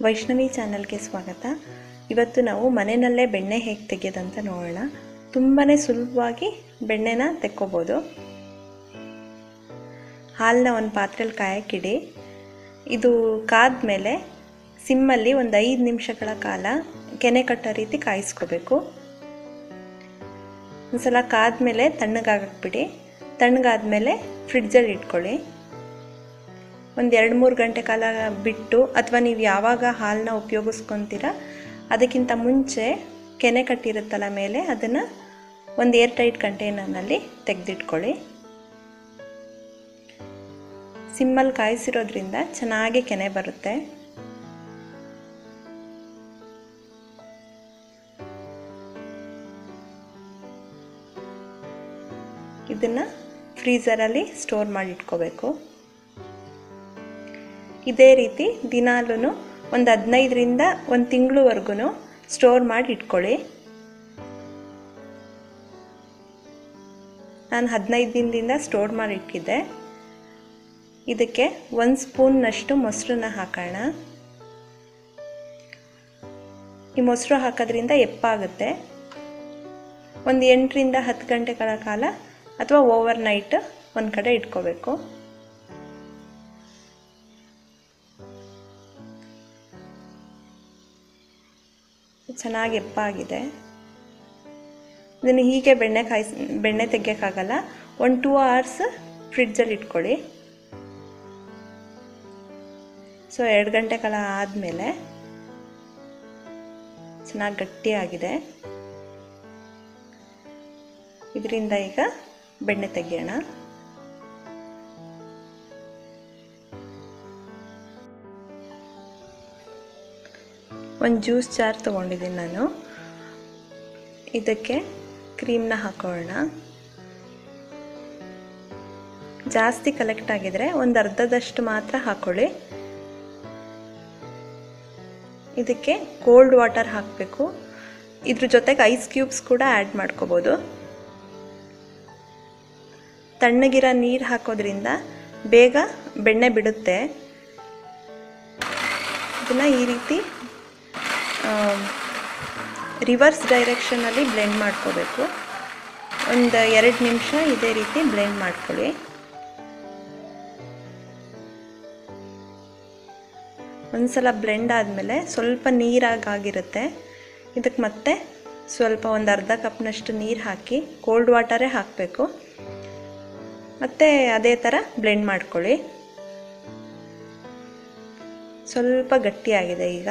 ವೈಷ್ಣವಿ ಚಾನಲ್ಗೆ ಸ್ವಾಗತ ಇವತ್ತು ನಾವು ಮನೆಯಲ್ಲೇ ಬೆಣ್ಣೆ ಹೇಗೆ ತೆಗೆಯೋದಂತ ನೋಡೋಣ ತುಂಬಾ ಸುಲಭವಾಗಿ ಬೆಣ್ಣೆನ ತೆಕ್ಕೋಬೋದು ಹಾಲನ್ನ ಒಂದು ಪಾತ್ರೆಯಲ್ಲಿ ಕಾಯಕ್ಕಿಡಿ ಇದು ಕಾದ್ಮೇಲೆ ಸಿಮ್ಮಲ್ಲಿ ಒಂದು ಐದು ನಿಮಿಷಗಳ ಕಾಲ ಕೆನೆ ಕಟ್ಟೋ ರೀತಿ ಕಾಯಿಸ್ಕೋಬೇಕು ಒಂದ್ಸಲ ಕಾದ್ಮೇಲೆ ತಣ್ಣಗಾಗಕ್ಬಿಡಿ ತಣ್ಣಗಾದ್ಮೇಲೆ ಫ್ರಿಡ್ಜಲ್ಲಿ ಇಟ್ಕೊಳ್ಳಿ ಒಂದು ಎರಡು ಮೂರು ಗಂಟೆ ಕಾಲ ಬಿಟ್ಟು ಅಥವಾ ನೀವು ಯಾವಾಗ ಹಾಲನ್ನ ಉಪಯೋಗಿಸ್ಕೊತೀರ ಅದಕ್ಕಿಂತ ಮುಂಚೆ ಕೆನೆ ಕಟ್ಟಿರುತ್ತಲ್ಲ ಮೇಲೆ ಅದನ್ನು ಒಂದು ಏರ್ ಟೈಟ್ ಕಂಟೈನರ್ನಲ್ಲಿ ತೆಗೆದಿಟ್ಕೊಳ್ಳಿ ಸಿಮ್ಮಲ್ಲಿ ಕಾಯಿಸಿರೋದ್ರಿಂದ ಚೆನ್ನಾಗಿ ಕೆನೆ ಬರುತ್ತೆ ಇದನ್ನು ಫ್ರೀಝರಲ್ಲಿ ಸ್ಟೋರ್ ಮಾಡಿ ಇಟ್ಕೋಬೇಕು ಇದೇ ರೀತಿ ದಿನಾಲೂ ಒಂದು ಹದಿನೈದರಿಂದ ಒಂದು ತಿಂಗಳವರೆಗೂ ಸ್ಟೋರ್ ಮಾಡಿ ಇಟ್ಕೊಳ್ಳಿ ನಾನು ಹದಿನೈದು ದಿನದಿಂದ ಸ್ಟೋರ್ ಮಾಡಿ ಇಟ್ಟಿದ್ದೆ ಇದಕ್ಕೆ ಒಂದು ಸ್ಪೂನ್ನಷ್ಟು ಮೊಸರನ್ನ ಹಾಕೋಣ ಈ ಮೊಸರು ಹಾಕೋದ್ರಿಂದ ಎಪ್ಪಾಗುತ್ತೆ ಒಂದು ಎಂಟರಿಂದ ಹತ್ತು ಗಂಟೆಗಳ ಕಾಲ ಅಥವಾ ಓವರ್ ನೈಟ್ ಒಂದು ಕಡೆ ಇಟ್ಕೋಬೇಕು ಚೆನ್ನಾಗಿ ಎಪ್ಪಾಗಿದೆ ಇದನ್ನು ಹೀಗೆ ಬೆಣ್ಣೆ ಕಾಯಿಸ್ ಬೆಣ್ಣೆ ತೆಗಿಯೋಕ್ಕಾಗಲ್ಲ ಒಂದು ಟೂ ಅವರ್ಸ್ ಫ್ರಿಡ್ಜಲ್ಲಿ ಇಟ್ಕೊಳ್ಳಿ ಸೊ ಎರಡು ಗಂಟೆಗಳ ಆದಮೇಲೆ ಚೆನ್ನಾಗಿ ಗಟ್ಟಿಯಾಗಿದೆ ಇದರಿಂದ ಈಗ ಬೆಣ್ಣೆ ತೆಗಿಯೋಣ ಒಂದು ಜ್ಯೂಸ್ ಜಾರ್ ತೊಗೊಂಡಿದ್ದೀನಿ ನಾನು ಇದಕ್ಕೆ ಕ್ರೀಮ್ನ ಹಾಕೊಳ್ಳೋಣ ಜಾಸ್ತಿ ಕಲೆಕ್ಟ್ ಆಗಿದ್ರೆ ಒಂದು ಅರ್ಧದಷ್ಟು ಮಾತ್ರ ಹಾಕೊಳ್ಳಿ ಇದಕ್ಕೆ ಕೋಲ್ಡ್ ವಾಟರ್ ಹಾಕಬೇಕು ಇದ್ರ ಜೊತೆಗೆ ಐಸ್ ಕ್ಯೂಬ್ಸ್ ಕೂಡ ಆ್ಯಡ್ ಮಾಡ್ಕೋಬೋದು ತಣ್ಣಗಿರೋ ನೀರು ಹಾಕೋದ್ರಿಂದ ಬೇಗ ಬೆಣ್ಣೆ ಬಿಡುತ್ತೆ ಇದನ್ನು ಈ ರೀತಿ ರಿವರ್ಸ್ ಡೈರೆಕ್ಷನಲ್ಲಿ ಬ್ಲೆಂಡ್ ಮಾಡ್ಕೋಬೇಕು ಒಂದು ಎರಡು ನಿಮಿಷ ಇದೇ ರೀತಿ ಬ್ಲೆಂಡ್ ಮಾಡ್ಕೊಳ್ಳಿ ಒಂದ್ಸಲ ಬ್ಲೆಂಡ್ ಆದಮೇಲೆ ಸ್ವಲ್ಪ ನೀರಾಗಿರುತ್ತೆ ಇದಕ್ಕೆ ಮತ್ತೆ ಸ್ವಲ್ಪ ಒಂದು ಅರ್ಧ ಕಪ್ನಷ್ಟು ನೀರು ಹಾಕಿ ಕೋಲ್ಡ್ ವಾಟರೇ ಹಾಕಬೇಕು ಮತ್ತು ಅದೇ ಥರ ಬ್ಲೆಂಡ್ ಮಾಡ್ಕೊಳ್ಳಿ ಸ್ವಲ್ಪ ಗಟ್ಟಿಯಾಗಿದೆ ಈಗ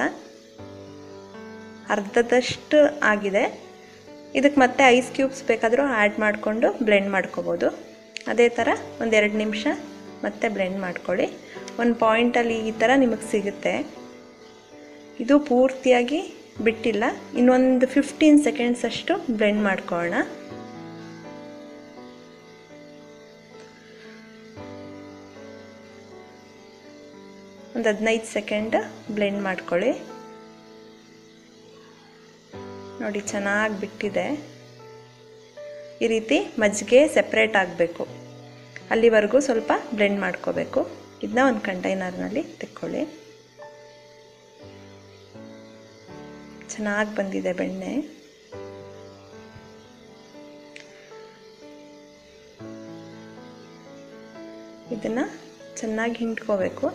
ಅರ್ಧದಷ್ಟು ಆಗಿದೆ ಇದಕ್ಕೆ ಮತ್ತೆ ಐಸ್ ಕ್ಯೂಬ್ಸ್ ಬೇಕಾದರೂ ಆ್ಯಡ್ ಮಾಡಿಕೊಂಡು ಬ್ಲೆಂಡ್ ಮಾಡ್ಕೋಬೋದು ಅದೇ ಥರ ಒಂದೆರಡು ನಿಮಿಷ ಮತ್ತೆ ಬ್ಲೆಂಡ್ ಮಾಡ್ಕೊಳ್ಳಿ ಒಂದು ಪಾಯಿಂಟಲ್ಲಿ ಈ ಥರ ನಿಮಗೆ ಸಿಗುತ್ತೆ ಇದು ಪೂರ್ತಿಯಾಗಿ ಬಿಟ್ಟಿಲ್ಲ ಇನ್ನೊಂದು ಫಿಫ್ಟೀನ್ ಸೆಕೆಂಡ್ಸ್ ಅಷ್ಟು ಬ್ಲೆಂಡ್ ಮಾಡ್ಕೊಳ್ಳೋಣ ಒಂದು ಹದಿನೈದು ಸೆಕೆಂಡ್ ಬ್ಲೆಂಡ್ ಮಾಡ್ಕೊಳ್ಳಿ ನೋಡಿ ಚೆನ್ನಾಗಿ ಬಿಟ್ಟಿದೆ ಈ ರೀತಿ ಮಜ್ಜಿಗೆ ಸೆಪ್ರೇಟ್ ಆಗಬೇಕು ಅಲ್ಲಿವರೆಗೂ ಸ್ವಲ್ಪ ಬ್ಲೆಂಡ್ ಮಾಡ್ಕೋಬೇಕು ಇದನ್ನ ಒಂದು ಕಂಟೈನರ್ನಲ್ಲಿ ತೆಕ್ಕೊಳ್ಳಿ ಚೆನ್ನಾಗಿ ಬಂದಿದೆ ಬೆಣ್ಣೆ ಇದನ್ನು ಚೆನ್ನಾಗಿ ಹಿಂಡ್ಕೋಬೇಕು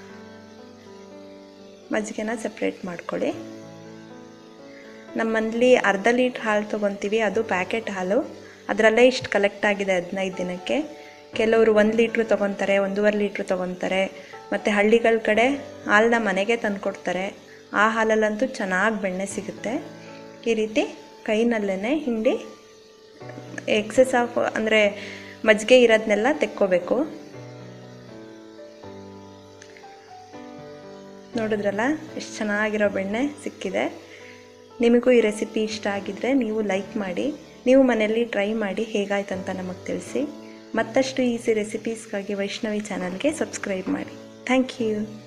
ಮಜ್ಜಿಗೆನ ಸಪ್ರೇಟ್ ಮಾಡ್ಕೊಳ್ಳಿ ನಮ್ಮ ಮನೇಲಿ ಅರ್ಧ ಲೀಟ್ರ್ ಹಾಲು ತೊಗೊತೀವಿ ಅದು ಪ್ಯಾಕೆಟ್ ಹಾಲು ಅದರಲ್ಲೇ ಇಷ್ಟು ಕಲೆಕ್ಟ್ ಆಗಿದೆ ಹದಿನೈದು ದಿನಕ್ಕೆ ಕೆಲವರು ಒಂದು ಲೀಟ್ರ್ ತೊಗೊತಾರೆ ಒಂದೂವರೆ ಲೀಟ್ರ್ ತೊಗೊತಾರೆ ಮತ್ತು ಹಳ್ಳಿಗಳ ಕಡೆ ಹಾಲನ್ನ ಮನೆಗೆ ತಂದುಕೊಡ್ತಾರೆ ಆ ಹಾಲಲ್ಲಂತೂ ಚೆನ್ನಾಗಿ ಬೆಣ್ಣೆ ಸಿಗುತ್ತೆ ಈ ರೀತಿ ಕೈನಲ್ಲೇ ಹಿಂಡಿ ಎಕ್ಸೆಸ್ ಆಫ್ ಅಂದರೆ ಮಜ್ಜಿಗೆ ಇರೋದನ್ನೆಲ್ಲ ತೆಕ್ಕೋಬೇಕು ನೋಡಿದ್ರಲ್ಲ ಎಷ್ಟು ಚೆನ್ನಾಗಿರೋ ಬೆಣ್ಣೆ ಸಿಕ್ಕಿದೆ ನಿಮಗೂ ಈ ರೆಸಿಪಿ ಇಷ್ಟ ಆಗಿದ್ದರೆ ನೀವು ಲೈಕ್ ಮಾಡಿ ನೀವು ಮನೆಯಲ್ಲಿ ಟ್ರೈ ಮಾಡಿ ಹೇಗಾಯ್ತಂತ ನಮಗೆ ತಿಳಿಸಿ ಮತ್ತಷ್ಟು ಈಸಿ ರೆಸಿಪೀಸ್ಗಾಗಿ ವೈಷ್ಣವಿ ಚಾನಲ್ಗೆ ಸಬ್ಸ್ಕ್ರೈಬ್ ಮಾಡಿ ಥ್ಯಾಂಕ್ ಯು